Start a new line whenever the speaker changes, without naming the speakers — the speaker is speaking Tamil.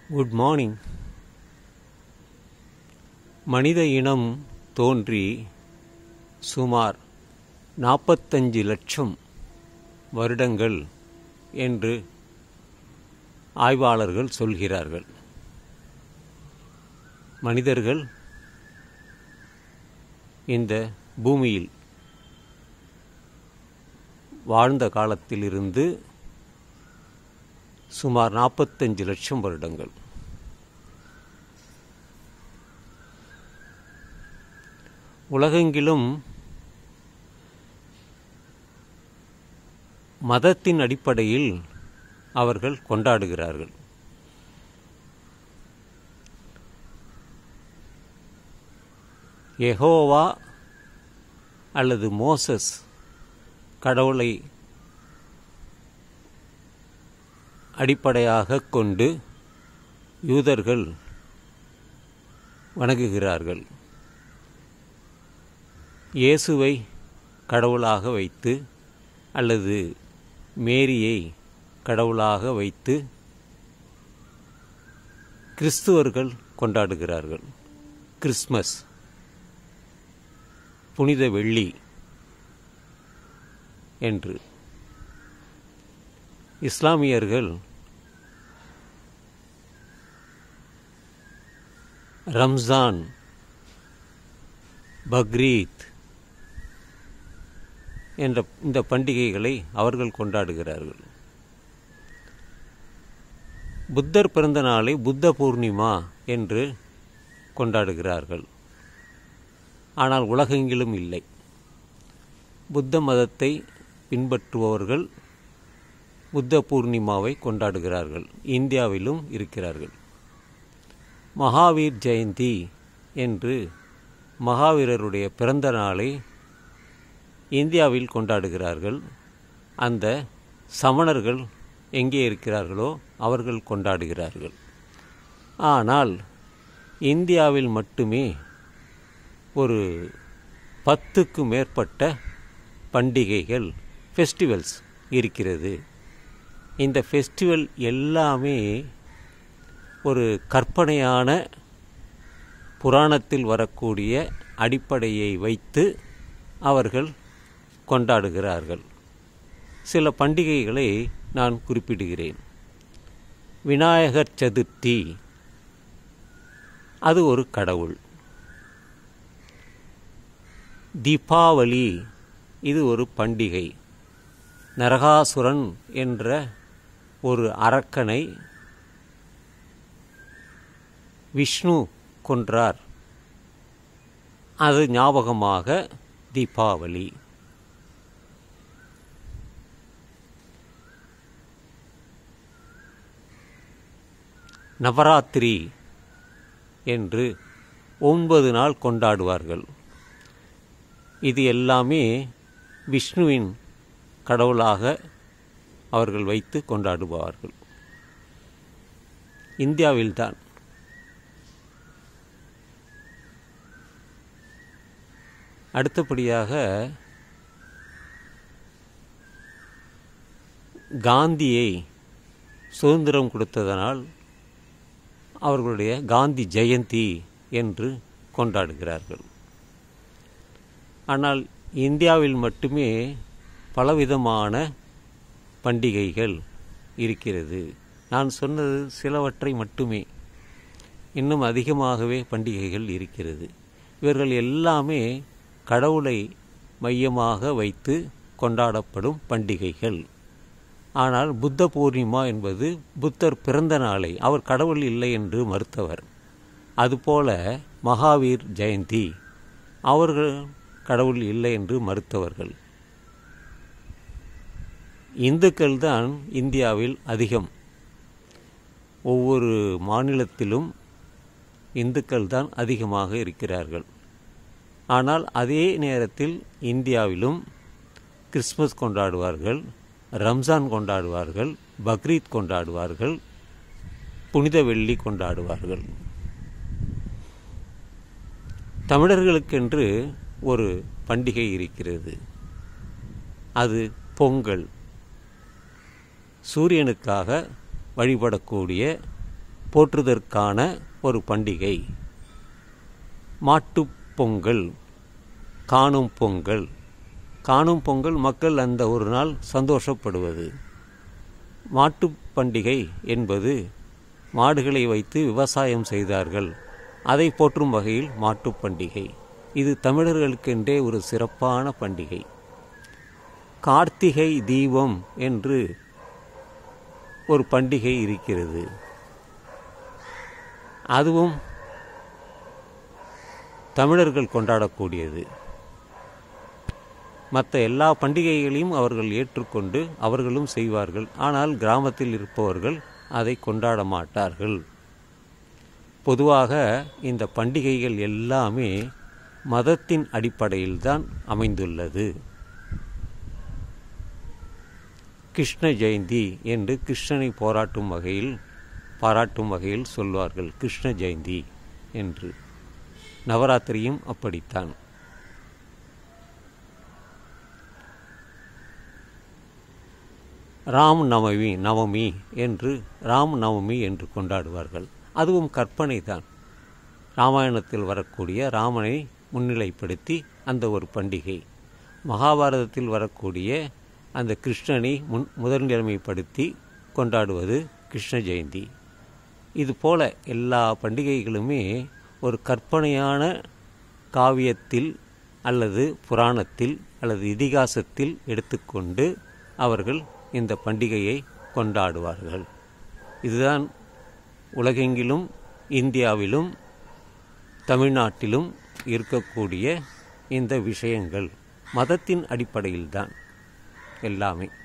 குட் மார்னிங் மனித இனம் தோன்றி சுமார் நாற்பத்தஞ்சு லட்சம் வருடங்கள் என்று ஆய்வாளர்கள் சொல்கிறார்கள் மனிதர்கள் இந்த பூமியில் வாழ்ந்த காலத்திலிருந்து சுமார் நாற்பத்தஞ்சு லட்சம் வருடங்கள் உலகெங்கிலும் மதத்தின் அடிப்படையில் அவர்கள் கொண்டாடுகிறார்கள் எகோவா அல்லது மோசஸ் கடவுளை அடிப்படையாக கொண்டு யூதர்கள் வணங்குகிறார்கள் இயேசுவை கடவுளாக வைத்து அல்லது மேரியை கடவுளாக வைத்து கிறிஸ்துவர்கள் கொண்டாடுகிறார்கள் கிறிஸ்மஸ் புனித வெள்ளி என்று இஸ்லாமியர்கள் ரம்ஜான் பக்ரீத் என்ற இந்த பண்டிகைகளை அவர்கள் கொண்டாடுகிறார்கள் புத்தர் பிறந்த நாளை புத்த பூர்ணிமா என்று கொண்டாடுகிறார்கள் ஆனால் உலகெங்கிலும் இல்லை புத்த மதத்தை பின்பற்றுபவர்கள் புத்த பூர்ணிமாவை கொண்டாடுகிறார்கள் இந்தியாவிலும் இருக்கிறார்கள் மகாவீர் ஜெயந்தி என்று மகாவீரருடைய பிறந்த நாளை இந்தியாவில் கொண்டாடுகிறார்கள் அந்த சமணர்கள் எங்கே இருக்கிறார்களோ அவர்கள் கொண்டாடுகிறார்கள் ஆனால் இந்தியாவில் மட்டுமே ஒரு பத்துக்கு மேற்பட்ட பண்டிகைகள் ஃபெஸ்டிவல்ஸ் இருக்கிறது இந்த ஃபெஸ்டிவல் எல்லாமே ஒரு கற்பனையான புராணத்தில் வரக்கூடிய அடிப்படையை வைத்து அவர்கள் கொண்டாடுகிறார்கள் சில பண்டிகைகளை நான் குறிப்பிடுகிறேன் விநாயகர் சதுர்த்தி அது ஒரு கடவுள் தீபாவளி இது ஒரு பண்டிகை நரகாசுரன் என்ற ஒரு அரக்கனை விஷ்ணு கொன்றார் அது ஞாபகமாக தீபாவளி நவராத்திரி என்று ஒன்பது நாள் கொண்டாடுவார்கள் இது எல்லாமே விஷ்ணுவின் கடவுளாக அவர்கள் வைத்து கொண்டாடுவார்கள் இந்தியாவில்தான் அடுத்தபடியாக காந்தியை சுதந்திரம் கொடுத்ததனால் அவர்களுடைய காந்தி ஜெயந்தி என்று கொண்டாடுகிறார்கள் ஆனால் இந்தியாவில் மட்டுமே பலவிதமான பண்டிகைகள் இருக்கிறது நான் சொன்னது சிலவற்றை மட்டுமே இன்னும் அதிகமாகவே பண்டிகைகள் இருக்கிறது இவர்கள் எல்லாமே கடவுளை மையமாக வைத்து கொண்டாடப்படும் பண்டிகைகள் ஆனால் புத்த பூர்ணிமா என்பது புத்தர் பிறந்த நாளை அவர் கடவுள் இல்லை என்று மறுத்தவர் அதுபோல மகாவீர் ஜெயந்தி அவர்கள் கடவுள் இல்லை என்று மறுத்தவர்கள் இந்துக்கள் தான் இந்தியாவில் அதிகம் ஒவ்வொரு மாநிலத்திலும் இந்துக்கள் தான் அதிகமாக இருக்கிறார்கள் ஆனால் அதே நேரத்தில் இந்தியாவிலும் கிறிஸ்மஸ் கொண்டாடுவார்கள் ரம்ஜான் கொண்டாடுவார்கள் பக்ரீத் கொண்டாடுவார்கள் புனித வெள்ளி கொண்டாடுவார்கள் தமிழர்களுக்கென்று ஒரு பண்டிகை இருக்கிறது அது பொங்கல் சூரியனுக்காக வழிபடக்கூடிய போற்றுதற்கான ஒரு பண்டிகை மாட்டுப் பொங்கல் காணும் பொங்கல் காணும் பொங்கல் மக்கள் அந்த ஒரு நாள் சந்தோஷப்படுவது மாட்டுப் பண்டிகை என்பது மாடுகளை வைத்து விவசாயம் செய்தார்கள் அதை போற்றும் வகையில் மாட்டுப் பண்டிகை இது தமிழர்களுக்கென்றே ஒரு சிறப்பான பண்டிகை கார்த்திகை தீபம் என்று ஒரு பண்டிகை இருக்கிறது அதுவும் தமிழர்கள் கொண்டாடக்கூடியது மற்ற எல்லா பண்டிகைகளையும் அவர்கள் ஏற்றுக்கொண்டு அவர்களும் செய்வார்கள் ஆனால் கிராமத்தில் இருப்பவர்கள் அதை கொண்டாட மாட்டார்கள் பொதுவாக இந்த பண்டிகைகள் எல்லாமே மதத்தின் அடிப்படையில்தான் அமைந்துள்ளது கிருஷ்ண ஜெயந்தி என்று கிருஷ்ணனை போராட்டும் வகையில் பாராட்டும் வகையில் சொல்வார்கள் கிருஷ்ண ஜெயந்தி என்று நவராத்திரியும் அப்படித்தான் ராம் நவமி நவமி என்று ராம் நவமி என்று கொண்டாடுவார்கள் அதுவும் கற்பனை தான் ராமாயணத்தில் வரக்கூடிய ராமனை முன்னிலைப்படுத்தி அந்த ஒரு பண்டிகை மகாபாரதத்தில் வரக்கூடிய அந்த கிருஷ்ணனை முன் முதன்கிழமைப்படுத்தி கொண்டாடுவது கிருஷ்ண ஜெயந்தி இதுபோல எல்லா பண்டிகைகளுமே ஒரு கற்பனையான காவியத்தில் அல்லது புராணத்தில் அல்லது இதிகாசத்தில் எடுத்துக்கொண்டு அவர்கள் இந்த பண்டிகையை கொண்டாடுவார்கள் இதுதான் உலகெங்கிலும் இந்தியாவிலும் தமிழ்நாட்டிலும் இருக்கக்கூடிய இந்த விஷயங்கள் மதத்தின் அடிப்படையில்தான் எல்லாமே